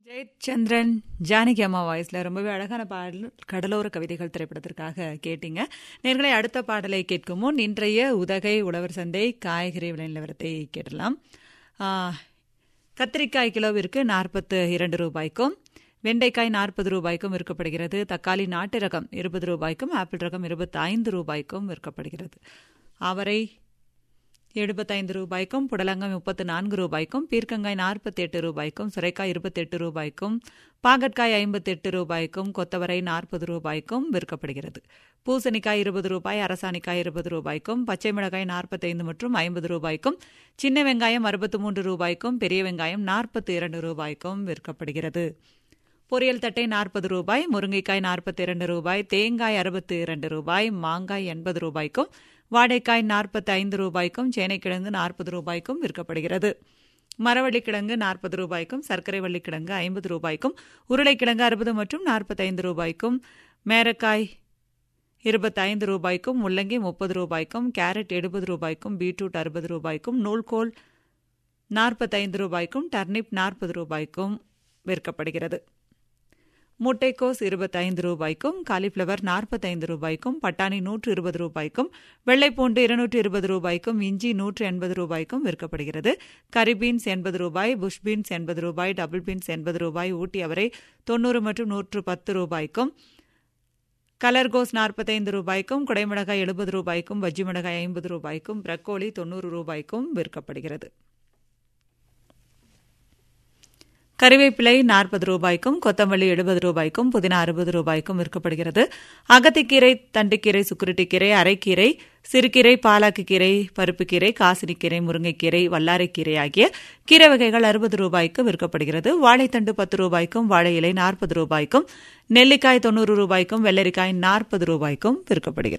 ஜெயச்சந்திரன் ஜானகி அம்மா வாய்ஸ்ல ரொம்பவே அழகான பாடல் கடலோர கவிதைகள் திரைப்படத்திற்காக கேட்டீங்க நேர்களை அடுத்த பாடலை கேட்கும் முன் இன்றைய உதகை உழவர் சந்தை காய்கறி விலை நிலவரத்தை கேட்டலாம் ஆ, கத்திரிக்காய் கிலோவிற்கு நாற்பத்து இரண்டு ரூபாய்க்கும் வெண்டைக்காய் நாற்பது ரூபாய்க்கும் விற்கப்படுகிறது தக்காளி நாட்டு ரகம் இருபது ரூபாய்க்கும் ஆப்பிள் ரகம் இருபத்தி ஐந்து ரூபாய்க்கும் விற்கப்படுகிறது அவரை எழுபத்தைந்து ரூபாய்க்கும் புடலங்காய் முப்பத்து நான்கு ரூபாய்க்கும் பீர்க்கங்காய் நாற்பத்தி எட்டு ரூபாய்க்கும் சுரைக்காய் இருபத்தெட்டு ரூபாய்க்கும் பாகற்காய் ஐம்பத்தெட்டு ரூபாய்க்கும் கொத்தவரை நாற்பது ரூபாய்க்கும் விற்கப்படுகிறது பூசணிக்காய் இருபது ரூபாய் அரசாணிக்காய் இருபது ரூபாய்க்கும் பச்சை மிளகாய் நாற்பத்தைந்து மற்றும் ஐம்பது ரூபாய்க்கும் சின்ன வெங்காயம் அறுபத்து மூன்று ரூபாய்க்கும் பெரிய வெங்காயம் நாற்பத்தி இரண்டு ரூபாய்க்கும் விற்கப்படுகிறது பொரியல் தட்டை நாற்பது ரூபாய் முருங்கைக்காய் நாற்பத்தி இரண்டு ரூபாய் தேங்காய் அறுபத்தி இரண்டு ரூபாய் மாங்காய் எண்பது ரூபாய்க்கும் வாடைக்காய் நாற்பத்தி ஐந்து ரூபாய்க்கும் சேனைக்கிழங்கு நாற்பது ரூபாய்க்கும் விற்கப்படுகிறது மரவள்ளிக்கிழங்கு நாற்பது ரூபாய்க்கும் சர்க்கரை வள்ளிக்கிழங்கு ஐம்பது ரூபாய்க்கும் உருளைக்கிழங்கு அறுபது மற்றும் நாற்பத்தைந்து ரூபாய்க்கும் மேரக்காய் இருபத்தைந்து ரூபாய்க்கும் முள்ளங்கி முப்பது ரூபாய்க்கும் கேரட் எழுபது ரூபாய்க்கும் பீட்ரூட் அறுபது ரூபாய்க்கும் நூல்கோல் நாற்பத்தைந்து ரூபாய்க்கும் டர்னிப் நாற்பது ரூபாய்க்கும் விற்கப்படுகிறது முட்டைக்கோஸ் இருபத்தைந்து ரூபாய்க்கும் காலிஃப்ளவர் நாற்பத்தைந்து ரூபாய்க்கும் பட்டாணி நூற்று இருபது ரூபாய்க்கும் வெள்ளைப்பூண்டு இருநூற்று இருபது ரூபாய்க்கும் இஞ்சி நூற்று எண்பது ரூபாய்க்கும் விற்கப்படுகிறது கரி பீன்ஸ் எண்பது ரூபாய் புஷ் பீன்ஸ் எண்பது ரூபாய் டபுள் பீன்ஸ் எண்பது ரூபாய் ஊட்டி அவரை தொண்ணூறு மற்றும் நூற்று பத்து ரூபாய்க்கும் கலர்கோஸ் நாற்பத்தைந்து ரூபாய்க்கும் குடைமிளகாய் எழுபது ரூபாய்க்கும் பஜ்ஜி மிளகாய் ஐம்பது ரூபாய்க்கும் பிரக்கோலி தொண்ணூறு ரூபாய்க்கும் விற்கப்படுகிறது கறிவேப்பிலை நாற்பது ரூபாய்க்கும் கொத்தமல்லி எழுபது ரூபாய்க்கும் புதினா அறுபது ரூபாய்க்கும் விற்கப்படுகிறது அகத்திக்கீரை தண்டுக்கீரை சுக்குருட்டிக்கீரை அரைக்கீரை சிறுகீரை பாலாக்குக்கீரை பருப்புக்கீரை காசினிக்கீரை முருங்கைக்கீரை வல்லாரைக்கீரை ஆகிய கீரை வகைகள் அறுபது ரூபாய்க்கு விற்கப்படுகிறது வாழைத்தண்டு பத்து ரூபாய்க்கும் வாழை இலை நாற்பது ரூபாய்க்கும் நெல்லிக்காய் தொண்ணூறு ரூபாய்க்கும் வெள்ளரிக்காய் நாற்பது ரூபாய்க்கும் விற்கப்படுகிறது